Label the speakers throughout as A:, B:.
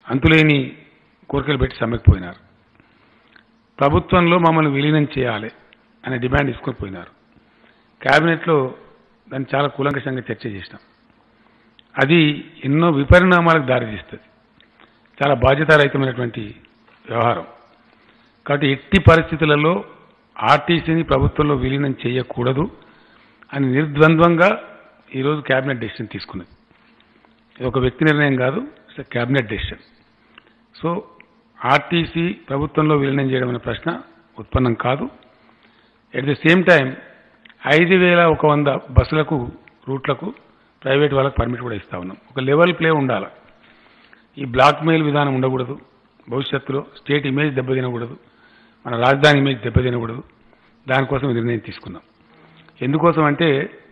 A: అంతులేని కోరికలు పెట్టి సమ్మకపోయినారు ప్రభుత్వంలో మమ్మల్ని విలీనం చేయాలి అనే డిమాండ్ తీసుకొని పోయినారు క్యాబినెట్లో దాన్ని చాలా కూలంకషంగా చర్చ చేసినాం అది ఎన్నో విపరిణామాలకు దారితీస్తుంది చాలా బాధ్యతారహితమైనటువంటి వ్యవహారం కాబట్టి ఎట్టి పరిస్థితులలో ఆర్టీసీని ప్రభుత్వంలో విలీనం చేయకూడదు అని నిర్ద్వంద్వంగా ఈరోజు క్యాబినెట్ డెసిషన్ తీసుకున్నది ఇది ఒక వ్యక్తి నిర్ణయం కాదు it's cabinet decision so RTC ప్రభుత్వంలో విలీనం చేయడం అనే ప్రశ్న ఉత్పన్నం కాదు ఎట్ ది సేమ్ టైం ఐదు వేల ఒక వంద బస్సులకు రూట్లకు ప్రైవేట్ వాళ్ళకి పర్మిట్ కూడా ఇస్తా ఉన్నాం ఒక లెవెల్ ప్లే ఉండాలి ఈ బ్లాక్ మెయిల్ విధానం ఉండకూడదు భవిష్యత్తులో స్టేట్ ఇమేజ్ దెబ్బతినకూడదు మన రాజధాని ఇమేజ్ దెబ్బతినకూడదు దానికోసం ఈ నిర్ణయం తీసుకున్నాం ఎందుకోసం అంటే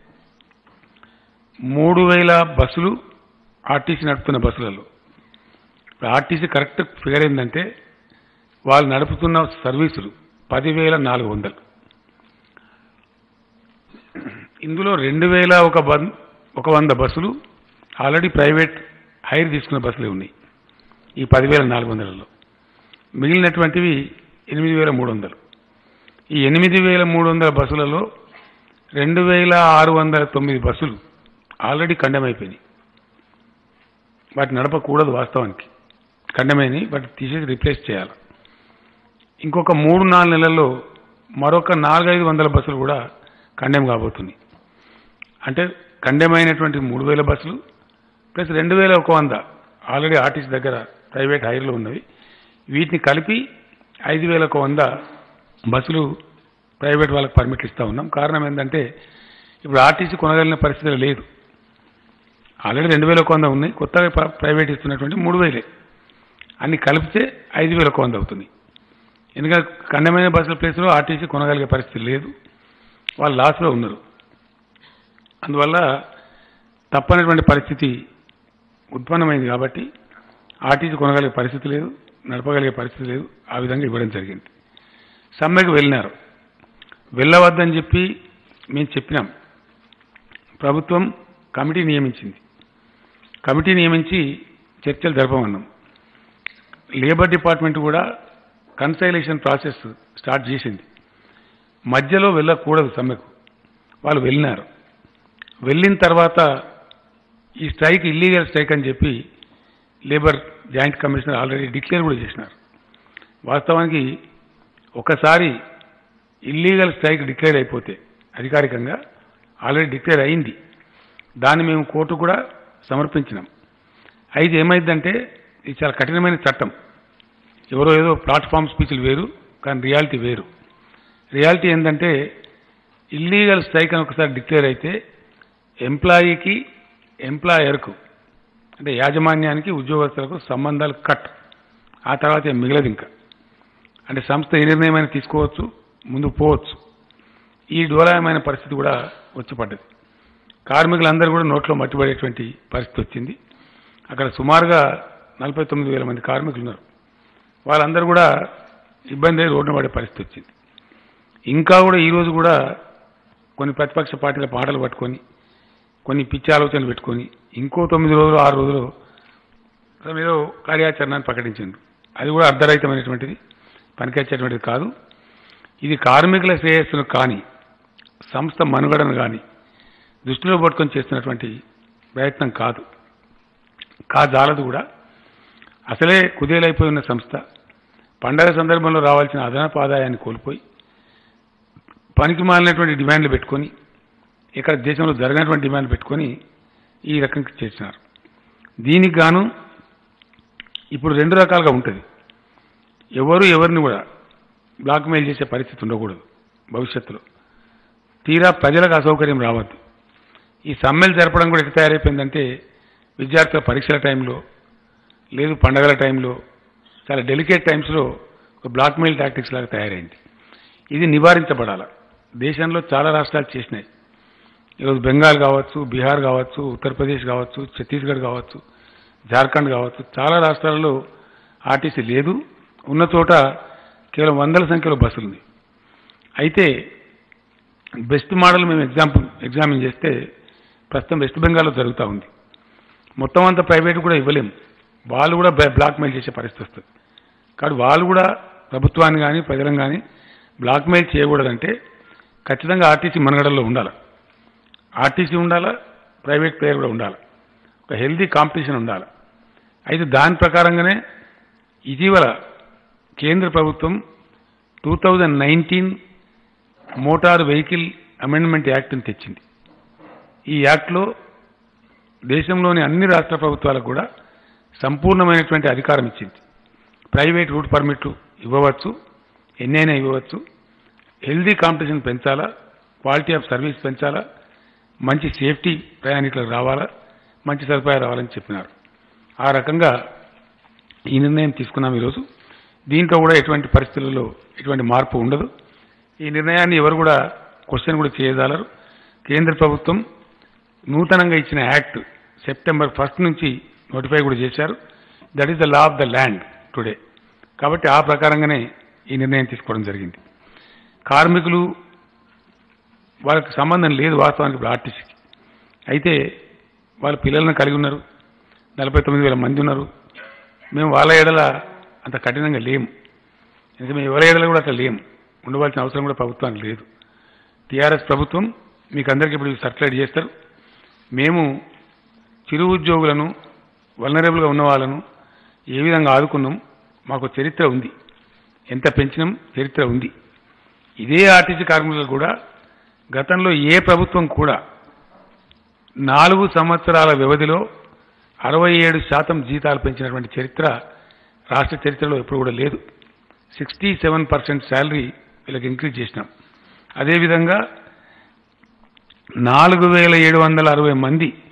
A: మూడు వేల బస్సులు ఆర్టీసీ నడుపుతున్న బస్సులలో ఇప్పుడు ఆర్టీసీ కరెక్ట్ ఫిగర్ ఏంటంటే వాళ్ళు నడుపుతున్న సర్వీసులు పదివేల నాలుగు వందలు ఇందులో రెండు వేల ఒక బన్ ఒక వంద బస్సులు ఆల్రెడీ ప్రైవేట్ హైర్ తీసుకున్న బస్సులే ఉన్నాయి ఈ పదివేల నాలుగు వందలలో మిగిలినటువంటివి ఎనిమిది వేల మూడు వందలు ఈ ఎనిమిది వేల మూడు వందల బస్సులలో రెండు వేల ఆరు వందల తొమ్మిది బస్సులు ఆల్రెడీ కండెమ్ అయిపోయినాయి వాటి నడపకూడదు వాస్తవానికి కండమైనవి వాటి తీసేసి రిప్లేస్ చేయాలి ఇంకొక మూడు నాలుగు నెలల్లో మరొక నాలుగైదు వందల బస్సులు కూడా కండెమ్ కాబోతున్నాయి అంటే కండెమ్ అయినటువంటి మూడు వేల బస్సులు ప్లస్ రెండు వేల ఒక వంద ఆల్రెడీ ఆర్టీసీ దగ్గర ప్రైవేట్ హైర్లో ఉన్నవి వీటిని కలిపి ఐదు వేల ఒక వంద బస్సులు ప్రైవేట్ వాళ్ళకి పర్మిట్లు ఇస్తా ఉన్నాం కారణం ఏంటంటే ఇప్పుడు ఆర్టీసీ కొనగలిగిన పరిస్థితి లేదు ఆల్రెడీ రెండు వేల ఒక వంద ఉన్నాయి కొత్తగా ప్ర- ప్రైవేట్ ఇస్తున్నటువంటి మూడు వేలే అన్ని కలిపితే ఐదు వేల ఒక వంద అవుతుంది ఎందుకంటే ఖండమైన బస్సుల ప్లేస్లో ఆర్టీసీ కొనగలిగే పరిస్థితి లేదు వాళ్ళు లాస్లో ఉన్నారు అందువల్ల తప్పనటువంటి పరిస్థితి ఉత్పన్నమైంది కాబట్టి ఆర్టీసీ కొనగలిగే పరిస్థితి లేదు నడపగలిగే పరిస్థితి లేదు ఆ విధంగా ఇవ్వడం జరిగింది సమ్మెకు వెళ్ళినారు వెళ్ళవద్దని చెప్పి మేము చెప్పినాం ప్రభుత్వం కమిటీ నియమించింది కమిటీ నియమించి చర్చలు జరపమన్నాం లేబర్ డిపార్ట్మెంట్ కూడా కన్సైలేషన్ ప్రాసెస్ స్టార్ట్ చేసింది మధ్యలో వెళ్ళకూడదు సమ్మెకు వాళ్ళు వెళ్ళినారు వెళ్ళిన తర్వాత ఈ స్ట్రైక్ ఇల్లీగల్ స్ట్రైక్ అని చెప్పి labour joint commissioner already declare కూడా చేసినారు వాస్తవానికి ఒకసారి ఇల్లీగల్ స్ట్రైక్ డిక్లేర్ అయిపోతే అధికారికంగా ఆల్రెడీ డిక్లేర్ అయింది దాన్ని మేము కోర్టు కూడా సమర్పించినాం అయితే ఏమైందంటే ఇది చాలా కఠినమైన చట్టం ఎవరో ఏదో ప్లాట్ఫామ్ స్పీచ్లు వేరు కానీ రియాలిటీ వేరు రియాలిటీ ఏంటంటే ఇల్లీగల్ స్ట్రైక్ అని ఒకసారి డిక్లేర్ అయితే ఎంప్లాయీకి ఎంప్లాయర్కు అంటే యాజమాన్యానికి ఉద్యోగస్తులకు సంబంధాలు కట్ ఆ తర్వాత ఏం మిగలదు ఇంకా అంటే సంస్థ ఏ నిర్ణయమైనా తీసుకోవచ్చు ముందుకు పోవచ్చు ఈ డోలాయమైన పరిస్థితి కూడా వచ్చి పడ్డది కార్మికులందరూ కూడా నోట్లో మట్టిపడేటువంటి పరిస్థితి వచ్చింది అక్కడ సుమారుగా నలభై తొమ్మిది వేల మంది కార్మికులు ఉన్నారు వాళ్ళందరూ కూడా ఇబ్బంది అయి రోడ్డున పడే పరిస్థితి వచ్చింది ఇంకా కూడా ఈరోజు కూడా కొన్ని ప్రతిపక్ష పార్టీల పాటలు పట్టుకొని కొన్ని పిచ్చి ఆలోచనలు పెట్టుకొని ఇంకో తొమ్మిది రోజులు ఆరు రోజులు అసలు ఏదో కార్యాచరణను ప్రకటించింది అది కూడా అర్ధరహితమైనటువంటిది పనికొచ్చేటువంటిది కాదు ఇది కార్మికుల శ్రేయస్సును కానీ సంస్థ మనుగడను కానీ దృష్టిలో పట్టుకొని చేస్తున్నటువంటి ప్రయత్నం కాదు కాజాలదు కూడా అసలే కుదేలైపోయి ఉన్న సంస్థ పండగ సందర్భంలో రావాల్సిన అదనపు ఆదాయాన్ని కోల్పోయి పనికి మాలినటువంటి డిమాండ్లు పెట్టుకొని ఇక్కడ దేశంలో జరగనటువంటి డిమాండ్ పెట్టుకొని ఈ రకంగా చేసినారు దీనికి గాను ఇప్పుడు రెండు రకాలుగా ఉంటుంది ఎవరు ఎవరిని కూడా బ్లాక్మెయిల్ చేసే పరిస్థితి ఉండకూడదు భవిష్యత్తులో తీరా ప్రజలకు అసౌకర్యం రావద్దు ఈ సమ్మెలు జరపడం కూడా ఎట్లా తయారైపోయిందంటే విద్యార్థుల పరీక్షల టైంలో లేదు పండగల టైంలో చాలా డెలికేట్ టైమ్స్లో ఒక బ్లాక్మెయిల్ టాక్టిక్స్ లాగా తయారైంది ఇది నివారించబడాలి దేశంలో చాలా రాష్ట్రాలు చేసినాయి ఈరోజు బెంగాల్ కావచ్చు బీహార్ కావచ్చు ఉత్తరప్రదేశ్ కావచ్చు ఛత్తీస్గఢ్ కావచ్చు జార్ఖండ్ కావచ్చు చాలా రాష్ట్రాలలో ఆర్టీసీ లేదు ఉన్న చోట కేవలం వందల సంఖ్యలో బస్సులు ఉన్నాయి అయితే బెస్ట్ మోడల్ మేము ఎగ్జాంపుల్ ఎగ్జామిన్ చేస్తే ప్రస్తుతం వెస్ట్ బెంగాల్లో జరుగుతూ ఉంది మొత్తం అంతా ప్రైవేట్ కూడా ఇవ్వలేము వాళ్ళు కూడా బ్లా- బ్లాక్మెయిల్ చేసే పరిస్థితి వస్తుంది కాబట్టి వాళ్ళు కూడా ప్రభుత్వాన్ని కానీ ప్రజలను కానీ బ్లాక్మెయిల్ చేయకూడదంటే ఖచ్చితంగా ఆర్టీసీ మనగడల్లో ఉండాలి ఆర్టీసీ ఉండాలా ప్రైవేట్ ప్లేయర్ కూడా ఉండాలి ఒక హెల్దీ కాంపిటీషన్ ఉండాలి అయితే దాని ప్రకారంగానే ఇటీవల కేంద్ర ప్రభుత్వం two thousand nineteen motor vehicle amendment యాక్ట్ని తెచ్చింది ఈ యాక్ట్లో దేశంలోని అన్ని రాష్ట్ర ప్రభుత్వాలకు కూడా సంపూర్ణమైనటువంటి అధికారం ఇచ్చింది ప్రైవేట్ రూట్ పర్మిట్లు ఇవ్వవచ్చు ఎన్నైనా ఇవ్వవచ్చు హెల్దీ కాంపిటీషన్ పెంచాలా క్వాలిటీ ఆఫ్ సర్వీస్ పెంచాలా మంచి సేఫ్టీ ప్రయాణికులకు రావాలా మంచి సదుపాయాలు రావాలని చెప్పినారు ఆ రకంగా ఈ నిర్ణయం తీసుకున్నాం ఈరోజు దీంట్లో కూడా ఎటువంటి పరిస్థితుల్లో ఎటువంటి మార్పు ఉండదు ఈ నిర్ణయాన్ని ఎవరు కూడా క్వశ్చన్ కూడా చేయజాలరు కేంద్ర ప్రభుత్వం నూతనంగా ఇచ్చిన యాక్ట్ సెప్టెంబర్ ఫస్ట్ నుంచి నోటిఫై కూడా చేశారు that is the law of the land today కాబట్టి ఆ ప్రకారంగానే ఈ నిర్ణయం తీసుకోవడం జరిగింది కార్మికులు వాళ్ళకి సంబంధం లేదు వాస్తవానికి ఇప్పుడు ఆర్టీసీకి అయితే వాళ్ళ పిల్లలను కలిగి ఉన్నారు నలభై తొమ్మిది వేల మంది ఉన్నారు మేము వాళ్ళ ఏడల అంత కఠినంగా లేము ఎందుకంటే మేము ఎవరి ఏడల కూడా అట్లా లేము ఉండవలసిన అవసరం కూడా ప్రభుత్వానికి లేదు టీఆర్ఎస్ ప్రభుత్వం మీకు అందరికీ ఇప్పుడు సర్క్యులేట్ చేస్తారు మేము చిరు ఉద్యోగులను వలనరబుల్గా ఉన్న వాళ్ళను ఏ విధంగా ఆదుకున్నాం మాకు చరిత్ర ఉంది ఎంత పెంచినాం చరిత్ర ఉంది ఇదే ఆర్టీసీ కార్మికులకు కూడా గతంలో ఏ ప్రభుత్వం కూడా నాలుగు సంవత్సరాల వ్యవధిలో అరవై ఏడు శాతం జీతాలు పెంచినటువంటి చరిత్ర రాష్ట్ర చరిత్రలో ఎప్పుడు కూడా లేదు సిక్స్టీ సెవెన్ పర్సెంట్ శాలరీ వీళ్ళకి ఇంక్రీజ్ చేసినాం అదేవిధంగా నాలుగు వేల ఏడు వందల అరవై మంది